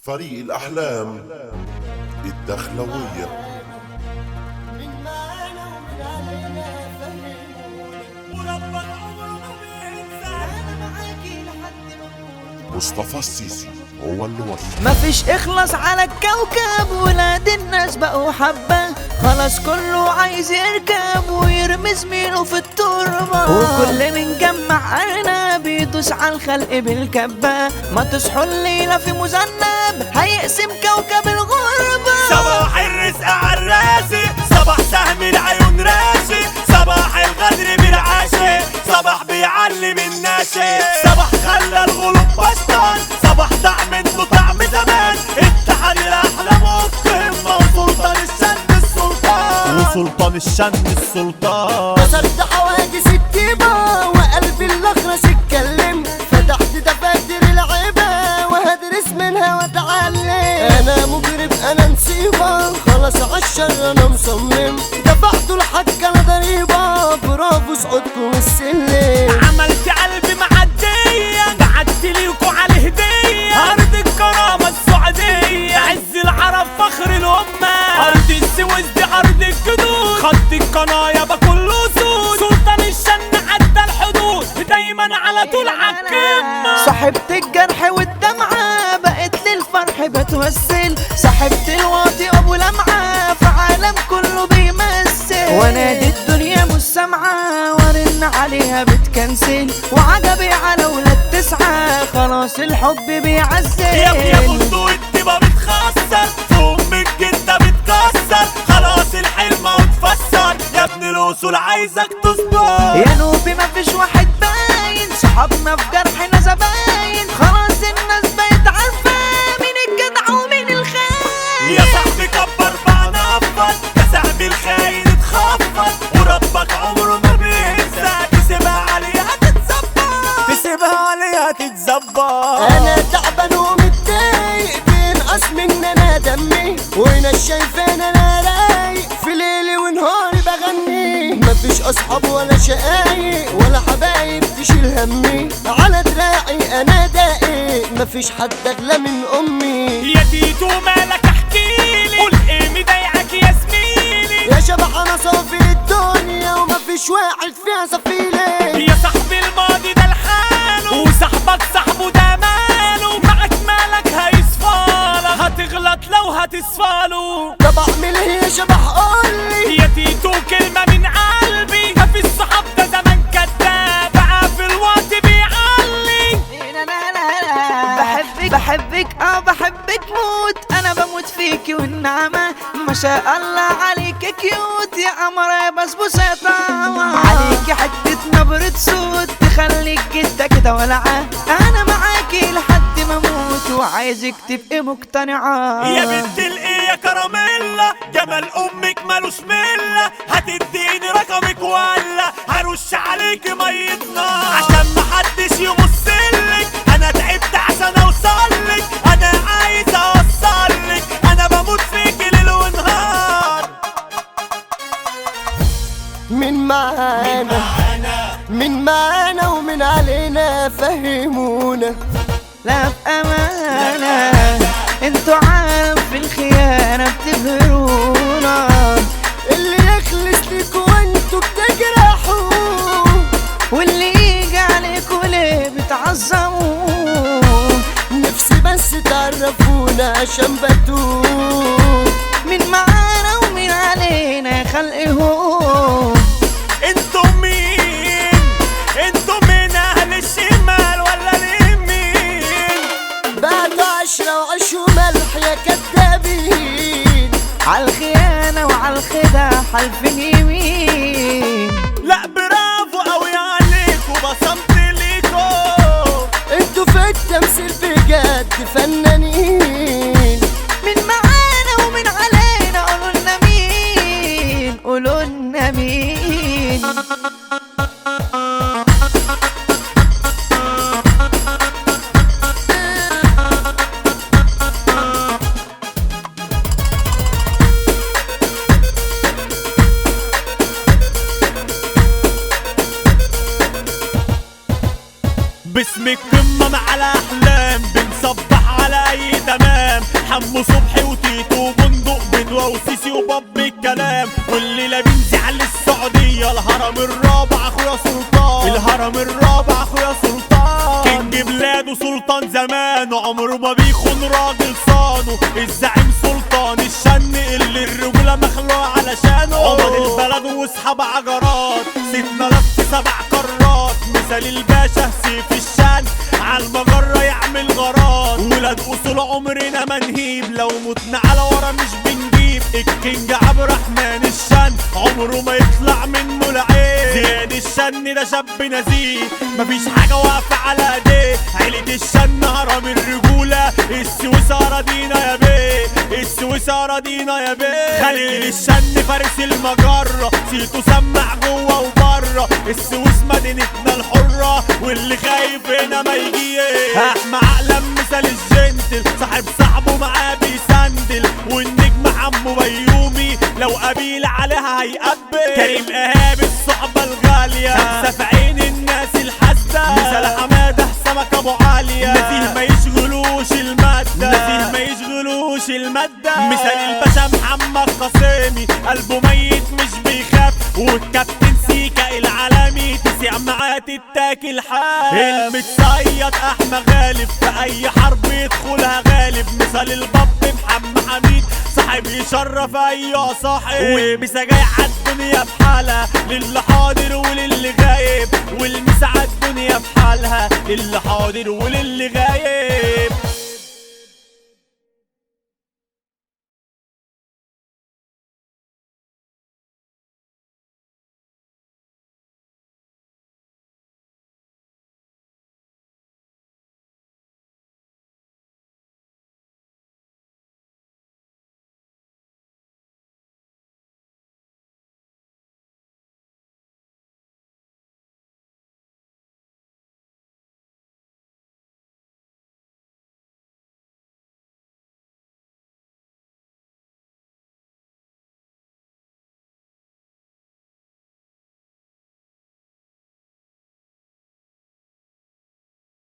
فريق الأحلام الدخلوية من معانا ومن علينا فهموني وربك عمره ما بينسى انا معاكي لحد ما اموت مصطفى السيسي هو اللي وصل مفيش اخلص على الكوكب ولاد الناس بقوا حبة خلاص كله عايز يركب ويرمي زميله في التربة وكل من جمع انا بيدوس على الخلق بالكبة ما تصحوا الليلة في مذنب هيقسم كوكب الغربة صباح الرزق عالراسي صباح سهم العيون راسي صباح الغدر بالعاشي صباح بيعلم الناشي صباح خلى الغلوب بشطان صباح طعم انه طعم زمان اتحاد الاحلام والقمه وسلطان الشن السلطان وسلطان الشن السلطان كسرت حواجز الطيبة وقلبي الأخرس اتكلم فتحت دفاتر العيبة وهدرس منها واتعلم أنا مجرم أنا نصيبة خلاص عالشر أنا مصمم دفعت الحق أنا ضريبة برافو صعودكم السلم عملت قلبي معدية بعت ليكوا على هدية أرض الكرامة السعودية عز العرب فخر الأمة أرض السويس دي أرض الجدود خط القنايا بكل سود سلطان الشن عدى الحدود دايما على طول عالقمة صاحبت الجرح والدمعة بقت للفرح بتوسل صاحبت الواطي ابو لمعة في عالم كله بيمثل وانادي الدنيا مش سامعة وارن عليها بتكنسل وعجبي على ولاد تسعة خلاص الحب بيعزل يا ابني يا بندق الدبا بتخسر في امك جدة بتكسر خلاص الحلم وتفسر يا ابن الاصول عايزك تصبر يا نوبي مفيش واحد باين صحابنا في جرحنا زباين خلاص الناس بقت عارفة مين الجدع ومين الخاين يا صاحبي كبر بقى نفض يا صاحبي الخاين اتخفض وربك عمره ما بينسى تسيبها عليه هتتظبط تسيبها عليه هتتظبط أنا تعبان ومتضايق بينقص مني أنا دمي وناس شايفين أنا رايق في ليلي ونهاري بغني مفيش أصحاب ولا شقايق ولا حبايب تشيل همي على دراعي أنا داقي مفيش حد أغلى من أمي يا تيتو مالك احكيلي قول ايه مضايقك يا زميلي يا شبح أنا صافي الدنيا ومفيش واحد فيها صفيلي يا صاحبي الماضي ده لحاله وصاحبك صاحبه ده ماله معك مالك هيصفالك هتغلط لو هتصفاله طب أعمل إيه يا شبح قولي يا تيتو كلمة من قلبي ما في الصحاب ده زمان كداب بقى في الوقت بيعلي بحبك بحبك اه بحبك موت انا بموت فيكي والنعمة ما شاء الله عليك كيوت يا قمر يا بسبوسة يا طعمة عليكي حتة نبرة صوت تخليك كده كده ولعة انا معاكي لحد ما اموت وعايزك تبقي مقتنعة يا بنت الايه يا كراميلا جمال امك مالوش مله هتديني رقمك ولا هرش عليك ميه نار عشان محدش يبصلك انا تعبت عشان اوصلك انا عايز اوصلك انا بموت فيك ليل ونهار من معانا من معانا ومن علينا فهمونا لا بأمانة انتوا عالم في الخيانة بتبهرونا اللي يخلص ليك وانتوا بتجرحوا واللي يجي عليكوا ليه بتعظموا نفسي بس تعرفونا عشان بتوه من معانا ومن علينا يا خلق هو انتوا مين انتوا من اهل الشمال ولا اليمين بعد عشرة وعيش وملح يا كدابين عالخيانة وعالخدع حلفين يمين لا برافو قوي عليكوا بصمت ليكوا انتوا في التمثيل بجد فنانين من معانا ومن علينا قولوا لنا مين قولوا لنا مين باسم القمة مع الأحلام بنصبح على حمو صبحي وتيتو وبندق بدوى وسيسي وباب الكلام والليلة بنزعل السعودية الهرم الرابع اخويا سلطان الهرم الرابع اخويا سلطان كينج بلاده سلطان زمان عمره ما بيخون راجل صانه الزعيم سلطان الشن اللي الرجولة مخلوقة علشانه عمر البلد واصحاب عجرات سيدنا لف سبع كرات مثال الباشا سيف الشن عالمجرة يعمل غارات ولاد اصول عمرنا ما نهيب لو متنا على ورا مش بنجيب الكينج عبد الرحمن الشن عمره ما يطلع منه العين زياد الشن ده شاب نزيه مفيش حاجة واقفة على ايديه عيلة الشن هرم الرجولة السويس اراضينا يا بيه السويس اراضينا يا بيه خليل الشن فارس المجرة سيتو سمع جوه وبره السويس مدينتنا الحرة واللي خايف هنا ما يجي احمى عقلم مثال الجنتل صاحب صاحبه معاه بيسندل والنجم حمو بيومي لو قبيل عليها هيقبل كريم ايهاب الصحبة الغالية خمسة في عين الناس الحاسدة مثال حمادة سمك ابو عالية نزيه ما يشغلوش المادة نزيه ما يشغلوش المادة مثال الباشا محمد قاسمي قلبه ميت مش بيخاف والكابتن سيكا العالمي تسع معاه تتاكل حال المتصيد احمى غالب في اي حرب يدخلها غالب مثال الباب محمد حميد صاحب يشرف اي صاحب ومسا جاي عالدنيا بحالها للي حاضر وللي غايب والمسا عالدنيا بحالها للي حاضر وللي غايب